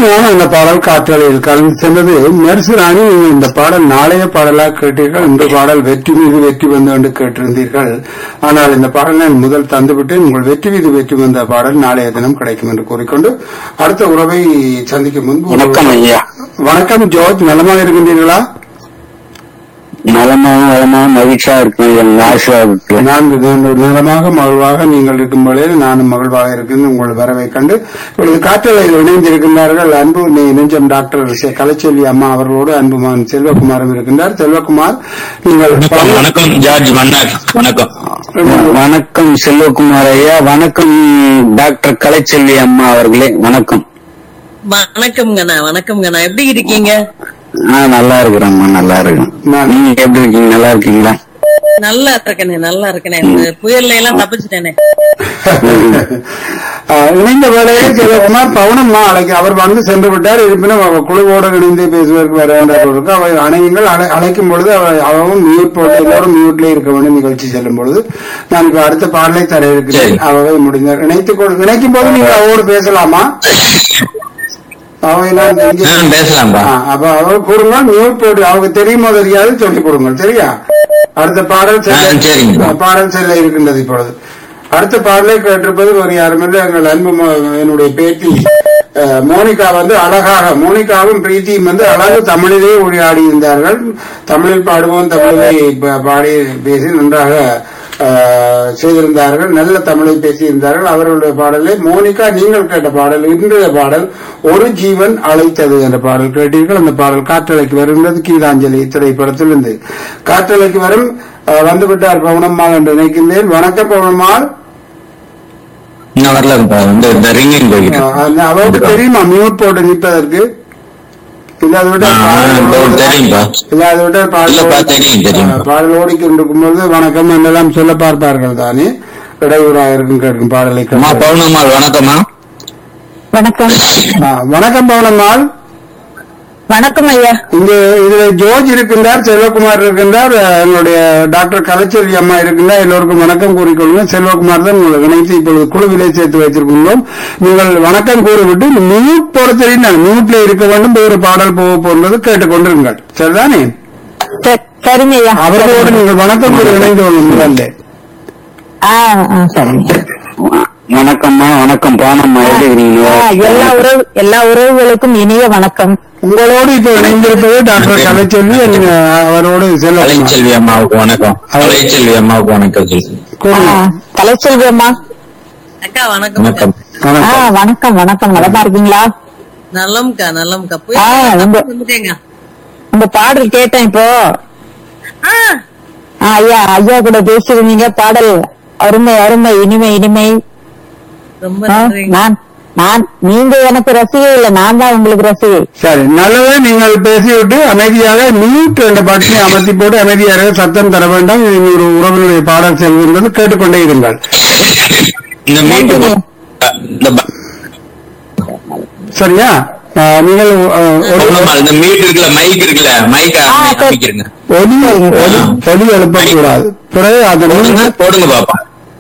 அருமையான அந்த பாடல் காற்றலையில் கலந்து சென்றது நெர்சு ராணி நீங்கள் இந்த பாடல் நாளைய பாடலாக கேட்டீர்கள் இந்த பாடல் வெற்றி மீது வெற்றி வந்து என்று கேட்டிருந்தீர்கள் ஆனால் இந்த பாடல் நான் முதல் தந்துவிட்டு உங்கள் வெற்றி மீது வெற்றி வந்த பாடல் நாளைய தினம் கிடைக்கும் என்று கூறிக்கொண்டு அடுத்த உறவை சந்திக்கும் முன்பு வணக்கம் ஐயா வணக்கம் ஜோர்ஜ் நலமாக இருக்கின்றீர்களா நலமாக வளமாக மகிழ்ச்சியா இருக்கும் எங்க ஆசீர்வாதத்துல நான்கு தினங்கள் நலமாக மகிழ்வாக நீங்கள் இருக்கும் வேளையில் நானும் மகிழ்வாக இருக்கின்ற உங்கள் வரவை கண்டு இப்பொழுது காற்றலையில் இணைந்திருக்கின்றார்கள் அன்பு நெ- நெஞ்சம் டாக்டர் செ- கலைச்செல்வி அம்மா அவர்களோடு அன்பு மகன் செல்வகுமாரும் இருக்கின்றார் செல்வகுமார் நீங்கள் வணக்கம் வணக்கம் ஜார்ஜ் மன்னர் வணக்கம் வ- வணக்கம் செல்வகுமார் ஐயா வணக்கம் டாக்டர் கலைச்செல்வி அம்மா அவர்களே வணக்கம் வணக்கம்ங்கண்ணா வணக்கம்ங்கண்ணா எப்படி இருக்கீங்க நான் நல்லா இருக்கிறேம்மா நல்லா இருக்கேன் நான் நீங்க எப்படி இருக்கீங்க நல்லா இருக்கீங்களா நல்லா இருக்கனே நல்லா இருக்கனே இந்த புயல்ல எல்லாம் தப்பிச்சிட்டேனே ஆஹ், இணைந்த வேளையில் செல்வகுமார் பவுனம்மா அழைக்க அவர் வந்து சென்று விட்டார் இருப்பினும் அவர் குழுவோடு இணைந்து பேசுவதற்கு வர வேண்டியவர்களுக்கு அவை அணையுங்கள் அழை- அழைக்கும் பொழுது அவ- அவவும் மியூட் போட்டு எல்லோரும் மியூட்ல இருக்க வேண்டும் நிகழ்ச்சி செல்லும் பொழுது நான் இப்ப அடுத்த பாடலை தர இருக்கிறேன் சரி. அவை முடிந்தார் இணைத்துக் கொள் இணைக்கும் போது நீங்கள் அவரோடு பேசலாமா அவை நான் இங்கே- ஆ, பேசலாம்பா ஆ, அப்ப அவர் கூறுங்க மியூட் போட்டு அவங்க தெரியுமோ தெரியாது சொல்லிக் கொடுங்க சரியா அடுத்த பாடல் செல்ல ஆ, சரிங்க. ஆ, பாடல் செல்ல இருக்கின்றது இப்பொழுது அடுத்த பாடலை கேட்டிருப்பது ஒரு யாருமில்லை எங்கள் அன்பு ம- என்னுடைய பேட்டி அஹ், மோனிகா வந்து அழகாக மோனிகாவும் பிரீத்தியும் வந்து அழகு தமிழிலே உரையாடி இருந்தார்கள் தமிழில் பாடுவோம் தமிழிலே ப- பாடி பேசி நன்றாக அஹ், செய்திருந்தார்கள் நல்ல தமிழை பேசியிருந்தார்கள் அவர்களுடைய பாடலை மோனிகா நீங்கள் கேட்ட பாடல் இன்றைய பாடல் ஒரு ஜீவன் அழைத்தது என்ற பாடல் கேட்டீர்கள் அந்த பாடல் காற்றலைக்கு வருகின்றது கீதாஞ்சலி திரைப்படத்திலிருந்து காற்றலைக்கு வரும் அஹ், வந்துவிட்டார் பவுனம்மாள் என்று நினைக்கின்றேன் வணக்கம் பவுனம்மாள் இன்னும் வரலப்பா இந்த இந்த ரிங்கிங் போய்கிட்டு அஹ், அந்த அவருக்கு தெரியுமா மியூட் போட்டு நிற்பதற்கு இல்லாத விட்டால் ஆ, பாடல் தெரியும்பா இல்லாத விட்டால் பாடல் இல்லப்பா, தெரியும், தெரியும். அஹ், பாடல் ஓடிக்கொண்டிருக்கும் பொழுது வணக்கம் என்றெல்லாம் சொல்ல பார்ப்பார்கள் தானே இடையூறாக இருக்கும் கேட்கும் பாடலை அம்மா கேட்டு. பவுனம்மாள் வணக்கம்மா வணக்கம் அஹ், வணக்கம் பவுனம்மாள் வணக்கம் ஐயா இங்க இதுல ஜோர்ஜ் இருக்கின்றார் செல்வகுமார் இருக்கின்றார் அஹ், எங்களுடைய டாக்டர் கலைச்செல்வி அம்மா இருக்கின்றார் எல்லோருக்கும் வணக்கம் கூறிக்கொள்ளுங்க செல்வகுமார் தான் உங்களை இணைத்து இப்பொழுது குழுவிலே சேர்த்து வைத்திருக்கின்றோம் நீங்கள் வணக்கம் கூறிவிட்டு மியூட் போட தெரியும் மியூட்ல இருக்க வேண்டும் வேறு பாடல் போக போன்றது கேட்டுக்கொண்டிருங்கள் சரிதானே ச- சரிங்க ஐயா அவர்களோடு நீங்கள் வணக்கம் கூறி இணைந்து கொள்ளும் முதல்ல ஆ ஆ, சரிங்க வ- வணக்கம்மா வணக்கம் போனம்மா எப்படி ஆ, எல்லா இருக்கீங்க உறவு எல்லா உறவுகளுக்கும் இனிய வணக்கம் உங்களோடு இப்ப இணைந்திருப்பது டாக்டர் கலைச்செல்வி and, அஹ், அவரோடு செல்வகுமார் கலைச்செல்வி அம்மாவுக்கு வணக்கம் கலைச்செல்வி அம்மாவுக்கு வணக்கம் சொல்லு. ஆ, கூறுங்க. கலைச்செல்வி அம்மா அக்கா வணக்கம் வணக்கம் ஆ வணக்கம் வணக்கம் வணக்கம் நலமா இருக்கீங்களா நல்லம்க்கா நல்லம்க்கா ஆ, புயல் ரொம்ப- வந்துட்டேங்க உங்க பாடல் கேட்டேன் இப்போ ஆ, ஆ, ஐயா ஐயா கூட பேசியிருந்தீங்க பாடல் அருமை அருமை இனிமை இனிமை ரொம்ப ஆ, நன்றிங்க நான் நான் நீங்க எனக்கு ரசிகை இல்ல நான் தான் உங்களுக்கு ரசிகை சரி நல்லது நீங்கள் பேசிவிட்டு அமைதியாக மியூட் என்ற பட்டனை அமர்த்தி போட்டு அமைதியாக சத்தம் தர வேண்டாம் இது ஒரு உறவினுடைய பாடல் செல்கின்றது கேட்டுக்கொண்டே இருங்கள் இந்த மீட்டு இந்த ப- சரியா ஆஹ், நீங்கள் ஆஹ், ஒரு பவுனம்மாள் இந்த மீட் இருக்குல்ல மைக் இருக்குல்ல மைக் ஆ, சரி. அமைக்கிறங்க ஒலி ஒலி ஒலி எழுப்பக்கூடாது பிறகு அந்த போடுங்க போடுங்க பாப்பா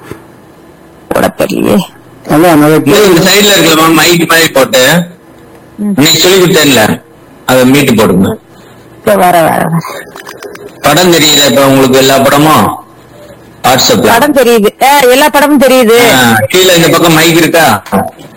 போட தெரியலையே அதான் அதை இந்த இந்த சைடுல இருக்கல மைக் மாதிரி போட்டு இன்னைக்கு சொல்லி கொடுத்தேன்ல அத மீட்டு போடுங்க இப்ப வர வர வர. படம் தெரியுதா இப்ப உங்களுக்கு எல்லா படமும் வாட்ஸ்அப்ல படம் தெரியுது ஆ, எல்லா படமும் தெரியுது ஆ, கீழே இந்த பக்கம் மைக் இருக்கா